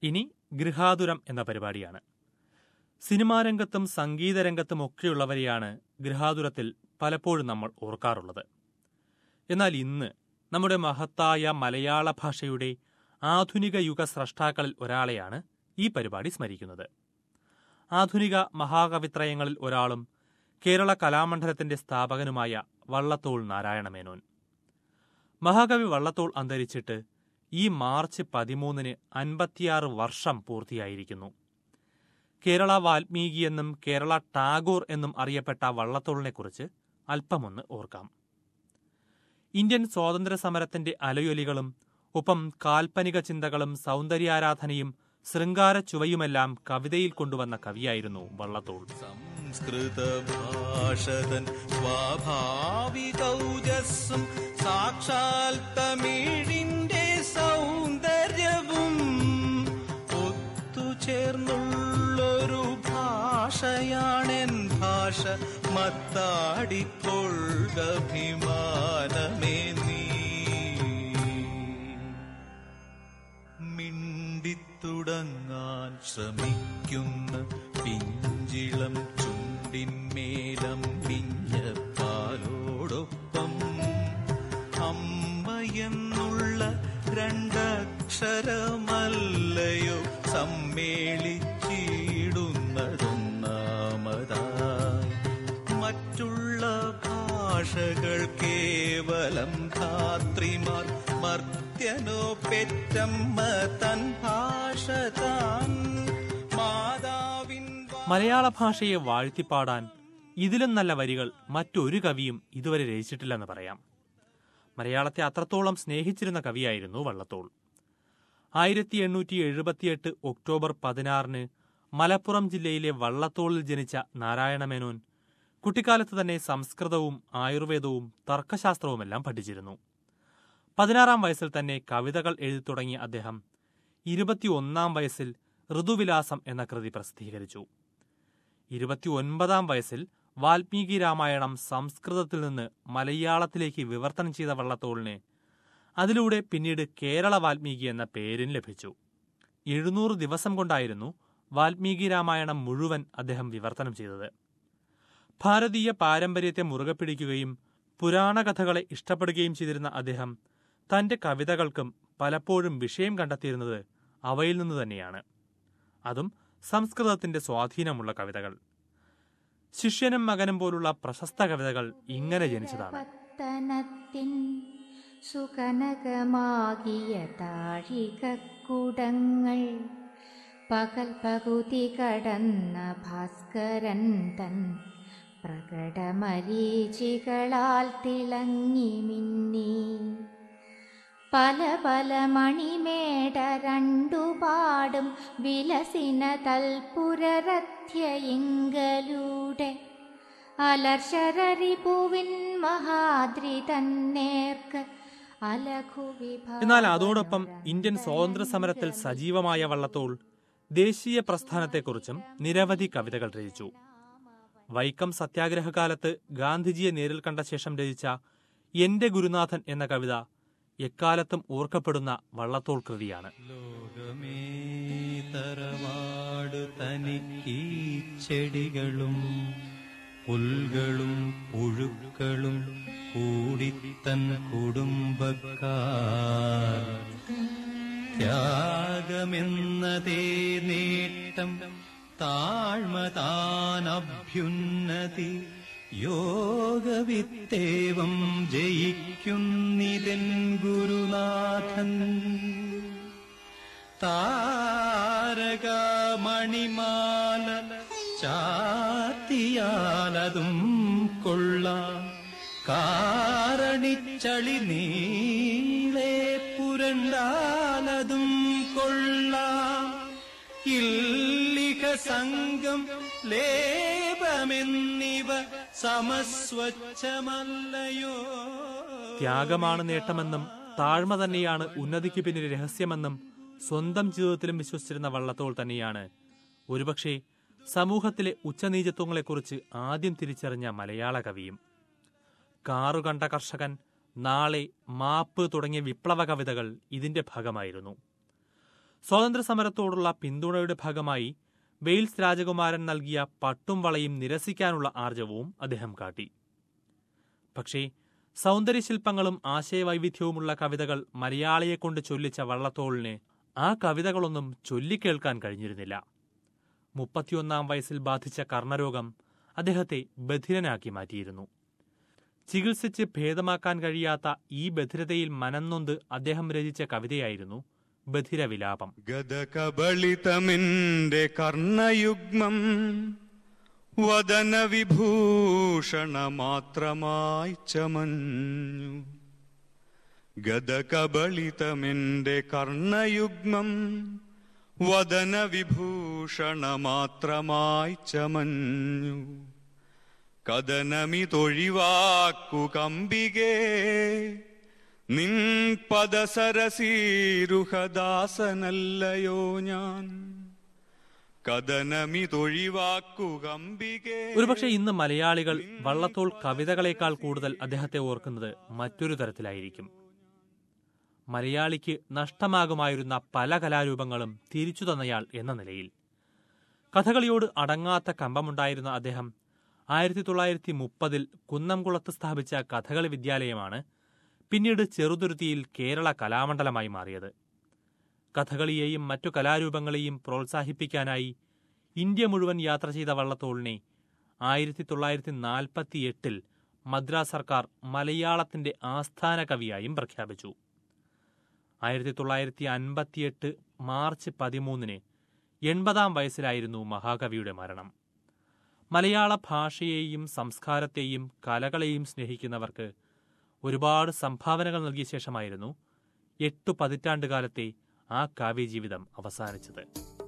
ഇനി ഗൃഹാതുരം എന്ന പരിപാടിയാണ് സിനിമാ രംഗത്തും സംഗീത രംഗത്തും ഒക്കെയുള്ളവരെയാണ് ഗൃഹാതുരത്തിൽ പലപ്പോഴും നമ്മൾ ഓർക്കാറുള്ളത് എന്നാൽ ഇന്ന് നമ്മുടെ മഹത്തായ മലയാള ഭാഷയുടെ ആധുനിക യുഗ സ്രഷ്ടാക്കളിൽ ഒരാളെയാണ് ഈ പരിപാടി സ്മരിക്കുന്നത് ആധുനിക മഹാകവിത്രയങ്ങളിൽ ഒരാളും കേരള കലാമണ്ഡലത്തിന്റെ സ്ഥാപകനുമായ വള്ളത്തോൾ നാരായണമേനോൻ മഹാകവി വള്ളത്തോൾ അന്തരിച്ചിട്ട് ഈ മാർച്ച് പതിമൂന്നിന് അൻപത്തിയാറ് വർഷം പൂർത്തിയായിരിക്കുന്നു കേരള വാൽമീകി എന്നും കേരള ടാഗോർ എന്നും അറിയപ്പെട്ട വള്ളത്തോളിനെക്കുറിച്ച് അല്പമൊന്ന് ഓർക്കാം ഇന്ത്യൻ സ്വാതന്ത്ര്യ സമരത്തിന്റെ അലയൊലികളും ഒപ്പം കാൽപ്പനിക ചിന്തകളും സൗന്ദര്യാരാധനയും ശൃംഗാര ചുവയുമെല്ലാം കവിതയിൽ കൊണ്ടുവന്ന കവിയായിരുന്നു വള്ളത്തോൾ സംസ്കൃത ഭാഷതൻ സ്വാഭാവികൗജസ്സും സാക്ഷാൽ തമിഴിന്റെ സൗന്ദര്യവും ഒത്തുചേർന്നുള്ളൊരു ഭാഷയാണെൻ ഭാഷ മത്താടിക്കൊള്ളുകഭിമാനമേ നീ മിണ്ടിത്തുടങ്ങാൻ ശ്രമിക്കുന്ന പിഞ്ചിളം ചുണ്ടിന്മേലം പിഞ്ഞ പാലോടൊപ്പം അമ്മ എന്നുള്ള രണ്ടക്ഷരമല്ലയോ സമ്മേളിച്ചിടുന്നതൊന്നാമതായി മറ്റുള്ള ഭാഷകൾ കേവലം ധാത്രിമാർ മർത്യനോ പെറ്റമ്മ തൻ ഭാഷ താൻ മാതാവിൻ വാ- മലയാള ഭാഷയെ വാഴ്ത്തിപ്പാടാൻ ഇതിലും നല്ല വരികൾ മറ്റൊരു കവിയും ഇതുവരെ രചിച്ചിട്ടില്ലെന്ന് പറയാം മലയാളത്തെ അത്രത്തോളം സ്നേഹിച്ചിരുന്ന കവിയായിരുന്നു വള്ളത്തോൾ ആയിരത്തി എണ്ണൂറ്റി എഴുപത്തിയെട്ട് ഒക്ടോബർ പതിനാറിന് മലപ്പുറം ജില്ലയിലെ വള്ളത്തോളിൽ ജനിച്ച നാരായണമേനോൻ കുട്ടിക്കാലത്ത് തന്നെ സംസ്കൃതവും ആയുർവേദവും തർക്കശാസ്ത്രവുമെല്ലാം പഠിച്ചിരുന്നു പതിനാറാം വയസ്സിൽ തന്നെ കവിതകൾ എഴുതി തുടങ്ങിയ അദ്ദേഹം ഇരുപത്തിയൊന്നാം വയസ്സിൽ ഋതുവിലാസം എന്ന കൃതി പ്രസിദ്ധീകരിച്ചു ഇരുപത്തിയൊൻപതാം വയസ്സിൽ വാൽമീകി രാമായണം സംസ്കൃതത്തിൽ നിന്ന് മലയാളത്തിലേക്ക് വിവർത്തനം ചെയ്ത വള്ളത്തോളിന് അതിലൂടെ പിന്നീട് കേരള വാൽമീകി എന്ന പേരും ലഭിച്ചു എഴുന്നൂറ് ദിവസം കൊണ്ടായിരുന്നു വാൽമീകി രാമായണം മുഴുവൻ അദ്ദേഹം വിവർത്തനം ചെയ്തത് ഭാരതീയ പാരമ്പര്യത്തെ മുറുകെ പിടിക്കുകയും പുരാണ കഥകളെ ഇഷ്ടപ്പെടുകയും ചെയ്തിരുന്ന അദ്ദേഹം തന്റെ കവിതകൾക്കും പലപ്പോഴും വിഷയം കണ്ടെത്തിയിരുന്നത് അവയിൽ നിന്ന് തന്നെയാണ് അതും സംസ്കൃതത്തിന്റെ സ്വാധീനമുള്ള കവിതകൾ ശിഷ്യനും മകനും പോലുള്ള പ്രശസ്ത കവിതകൾ ഇങ്ങനെ ജനിച്ചതാണ് പത്തനത്തിൻ സുകനകമാകിയ താഴികക്കുടങ്ങൾ പകൽ പകുതി കടന്ന ഭാസ്കരൻ തൻ പ്രകടമരീചികളാൽ തിളങ്ങി മിന്നി പല പല മണിമേട രണ്ടുപാടും വിലസിന തൽപുരരഥ്യയിങ്കലൂടെ അലർശരരിപുവിൻ മഹാദ്രി തന്നേർക്ക് അലഘുവിഭ എന്നാൽ അതോടൊപ്പം ഇന്ത്യൻ സ്വാതന്ത്ര്യ സമരത്തിൽ സജീവമായ വള്ളത്തോൾ ദേശീയ പ്രസ്ഥാനത്തെക്കുറിച്ചും നിരവധി കവിതകൾ രചിച്ചു വൈക്കം സത്യാഗ്രഹകാലത്ത് ഗാന്ധിജിയെ നേരിൽ കണ്ട ശേഷം രചിച്ച എന്റെ ഗുരുനാഥൻ എന്ന കവിത എക്കാലത്തും ഓർക്കപ്പെടുന്ന വള്ളത്തോൾ കൃതിയാണ് ലോകമേ തറവാട് തനിക്കീ ചെടികളും പുൽകളും പുഴുക്കളും കൂടിത്തൻ കുടുംബക്കാർ ത്യാഗമെന്നതേ നേട്ടം താഴ്മതാനഭ്യുന്നതി യോഗവിത്തേവം ജയിക്കുന്നിതൻ ഗുരുനാഥൻ താരകമണിമാല ചാത്തിയാലതും കൊള്ളാം കാരണിച്ചളി നീളെ പുരണ്ടാലതും കൊള്ളാം ഇല്ലിക സംഘം ലേപമെന്നിവ സമസ്വച്ഛമല്ലയോ ത്യാഗമാണ് നേട്ടമെന്നും താഴ്മ തന്നെയാണ് ഉന്നതിക്ക് പിന്നിലെ രഹസ്യമെന്നും സ്വന്തം ജീവിതത്തിലും വിശ്വസിച്ചിരുന്ന വള്ളത്തോൾ തന്നെയാണ് ഒരുപക്ഷെ സമൂഹത്തിലെ ഉച്ചനീചത്വങ്ങളെക്കുറിച്ച് ആദ്യം തിരിച്ചറിഞ്ഞ മലയാള കവിയും കാറു കണ്ട കർഷകൻ നാളെ മാപ്പ് തുടങ്ങിയ വിപ്ലവ കവിതകൾ ഇതിന്റെ ഭാഗമായിരുന്നു സ്വാതന്ത്ര്യ സമരത്തോടുള്ള പിന്തുണയുടെ ഭാഗമായി വെയിൽസ് രാജകുമാരൻ നൽകിയ പട്ടും വളയും നിരസിക്കാനുള്ള ആർജവവും അദ്ദേഹം കാട്ടി പക്ഷേ സൗന്ദര്യശില്പങ്ങളും ആശയവൈവിധ്യവുമുള്ള കവിതകൾ മലയാളിയെക്കൊണ്ട് ചൊല്ലിച്ച വള്ളത്തോളിന് ആ കവിതകളൊന്നും ചൊല്ലിക്കേൾക്കാൻ കഴിഞ്ഞിരുന്നില്ല മുപ്പത്തിയൊന്നാം വയസ്സിൽ ബാധിച്ച കർണരോഗം അദ്ദേഹത്തെ ബധിരനാക്കി മാറ്റിയിരുന്നു ചികിത്സിച്ച് ഭേദമാക്കാൻ കഴിയാത്ത ഈ ബധിരതയിൽ മനംനൊന്ത് അദ്ദേഹം രചിച്ച കവിതയായിരുന്നു ബധിരവിലാപം ഗതകബളിതമിന്റെ കർണയുഗ്മം വദന വിഭൂഷണ മാത്രമായി ചമഞ്ഞു ഗതകബളിതമിന്റെ കർണയുഗ്മം വദന വിഭൂഷണ മാത്രമായി ചമഞ്ഞു കഥനമിതൊഴിവാക്കു കമ്പികേ നിൻ പദസരസീരുഹദാസനല്ലയോ ഞാൻ കഥനമിതൊഴിവാക്കു കമ്പികേ ഒരുപക്ഷെ ഇന്ന് മലയാളികൾ വള്ളത്തോൾ കവിതകളേക്കാൾ കൂടുതൽ അദ്ദേഹത്തെ ഓർക്കുന്നത് മറ്റൊരു തരത്തിലായിരിക്കും മലയാളിക്ക് നഷ്ടമാകുമായിരുന്ന പല കലാരൂപങ്ങളും തിരിച്ചു തന്നയാൾ എന്ന നിലയിൽ കഥകളിയോട് അടങ്ങാത്ത കമ്പമുണ്ടായിരുന്ന അദ്ദേഹം ആയിരത്തി തൊള്ളായിരത്തി മുപ്പതിൽ കുന്നംകുളത്ത് സ്ഥാപിച്ച കഥകളി വിദ്യാലയമാണ് പിന്നീട് ചെറുതുരുത്തിയിൽ കേരള കലാമണ്ഡലമായി മാറിയത് കഥകളിയെയും മറ്റു കലാരൂപങ്ങളെയും പ്രോത്സാഹിപ്പിക്കാനായി ഇന്ത്യ മുഴുവൻ യാത്ര ചെയ്ത വള്ളത്തോളിനെ ആയിരത്തി തൊള്ളായിരത്തി നാൽപ്പത്തി എട്ടിൽ മദ്രാസ് സർക്കാർ മലയാളത്തിന്റെ ആസ്ഥാന കവിയായും പ്രഖ്യാപിച്ചു ആയിരത്തി തൊള്ളായിരത്തി അൻപത്തിയെട്ട് മാർച്ച് പതിമൂന്നിന് എൺപതാം വയസ്സിലായിരുന്നു മഹാകവിയുടെ മരണം മലയാള ഭാഷയെയും സംസ്കാരത്തെയും കലകളെയും സ്നേഹിക്കുന്നവർക്ക് ഒരുപാട് സംഭാവനകൾ നൽകിയ ശേഷമായിരുന്നു എട്ടു പതിറ്റാണ്ട് കാലത്തെ ആ കാവ്യജീവിതം അവസാനിച്ചത്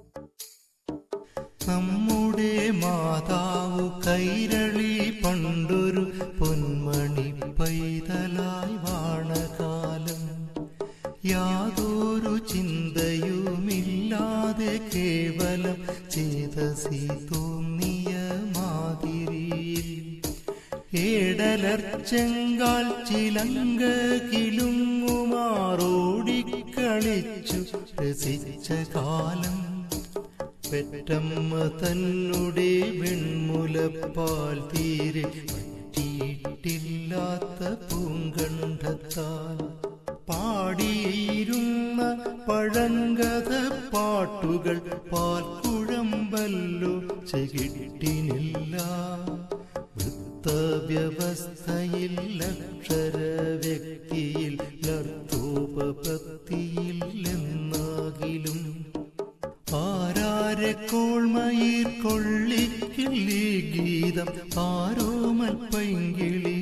നമ്മുടെ മാതാവ് കൈരളി പണ്ടൊരു പൊന്മണി പൈതലായി വാണകാലം യാതൊരു ചിന്തയുമില്ലാതെ കേവലം ചേതസി തോന്നിയ മാതിരിയിൽ ഏടലർച്ചെങ്കാൽ ചിലങ്ക കിലുങ്ങുമാറോടിക്കളിച്ചു രസിച്ച കാലം പെറ്റമ്മ തന്നെ വെൺമുലപ്പാൽ തീരെ പറ്റിയിട്ടില്ലാത്ത പൂങ്കണ്ഠത്താൽ പാടിയിരുന്ന പഴങ്കഥ പാട്ടുകൾ പാൽക്കുഴമ്പല്ലോ ചെകിട്ടിനില്ല വൃത്തവ്യവസ്ഥയിൽ അക്ഷര വ്യക്തിയിൽ ലർത്തോപപത്തിയിൽ എന്നാകിലും ആരാരെ കോൾമയിർ കൊള്ളിക്കില്ലി ഗീതം ആരോമൽ പൈങ്കിളി